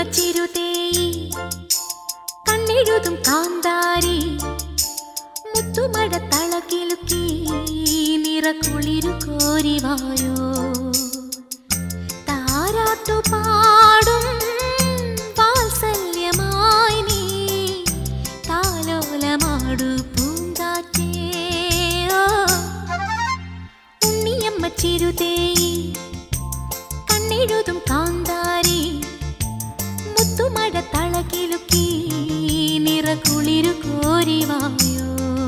ചിരുതേയി കണ്ണെഴുതും കാന്താരി മുത്തുമഴ തളകിലുക്കി നിറക്കുളിരു കോരിവായോ താരാട്ടു പാടും വാത്സല്യമായി നീ താലോലമാടു പൂങ്കാറ്റേ ഓ. ഉണ്ണിയമ്മ ചിരുതേയി കണ്ണെഴുതും കാന്താരി മുത്തുമഴ തളകിലുക്കി നിറകുളിരു കോരിവായോ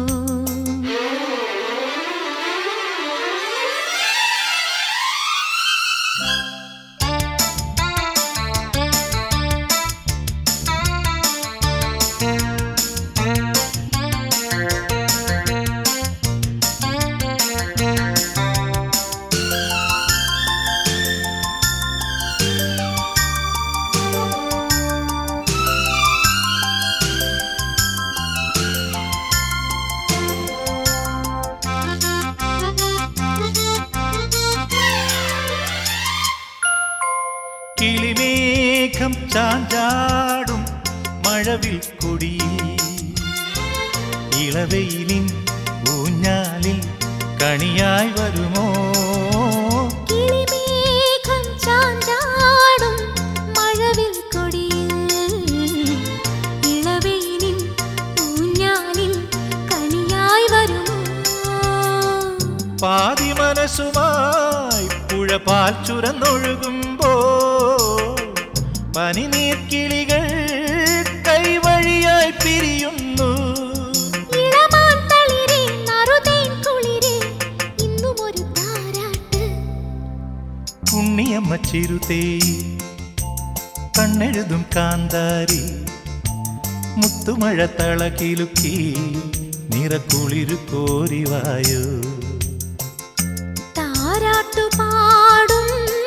കിളിമേഘം ചാഞ്ചാടും മഴവിൽ കൊടിയിൽ ഇളവെയിലിൻ ഊഞ്ഞാലിൽ കണിയായി വരുമോ കിളിമേഘം ചാഞ്ചാടും മഴവിൽ കൊടിയിൽ ഇളവെയിലിൻ ഊഞ്ഞാലിൽ കനിയായി വരുമോ പാതി മനസ്സുമായി പുഴ പാൽ ചുരന്നൊഴുകുമ്പോ പനിനീർക്കിളികൾ കൈവഴിയായി പിരിയുന്നു ഇളമാൻ തളിരേ നറുതേൻ കുളിരേ ഇന്നും ഒരു താരാട്ട് ഉണ്ണിയമ്മ ചിരുതേ കണ്ണെഴുതും കാന്താരി മുത്തുമഴ തളകിലുക്കി നിറക്കുളിരു കോരിവായോ താരാട്ടു പാടും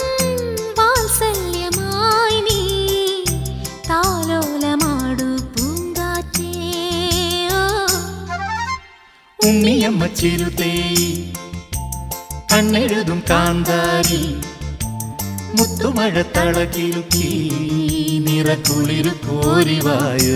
വാത്സല്യമായി നീ താലോലമാടു പൂങ്കാറ്റേ ഓ. ഉണ്ണിയമ്മ ചിരുതേ കണ്ണെഴുതും കാന്താരി മുത്തുമഴ തളകിലുക്കി നിറക്കുളിരു കോരിവായോ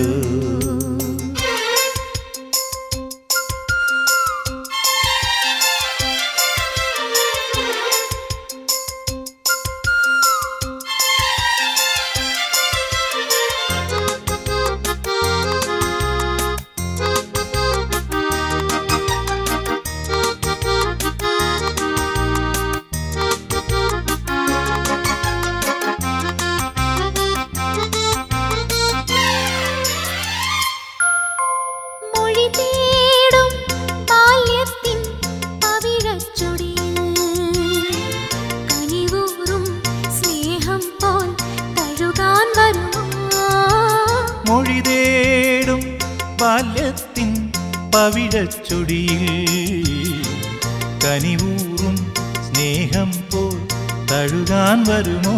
മൊഴി തേടും ബാല്യത്തിൻ പവിഴച്ചൊടിയിൽ കനിവൂറും സ്നേഹം പോൽ തഴുകാൻ വരുമോ മൊഴി തേടും ബാല്യത്തിൻ പവിഴച്ചൊടിയിൽ കനിവൂറും സ്നേഹം പോൽ തഴുകാൻ വരുമോ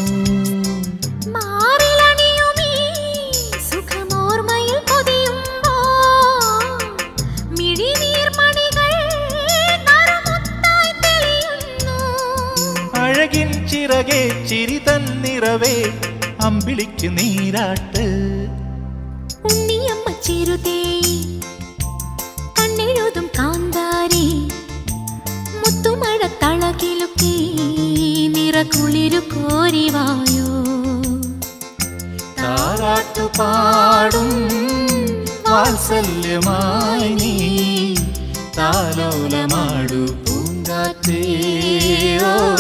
മാറിലണിയുമീ സുഖമോർമ്മയിൽ പൊതിയുമ്പോൾ മിഴിനീർമണികൾ നറുമുത്തായി തെളിയുന്നു. അഴകിൻ ചിറകെ ചിരി തന്നിറവേ അമ്പിളിക്ക് നീരാട്ട് ഉണ്ണിയമ്മ ചിരുതേയി കണ്ണെഴുതും കാന്താരി മുത്തുമഴ തളകിലുക്കി നിറകുളിരു കോരിവായോ താരാട്ടു പാടും വാത്സല്യമായി നീ താലോലമാടു പൂങ്കാറ്റേ ഓ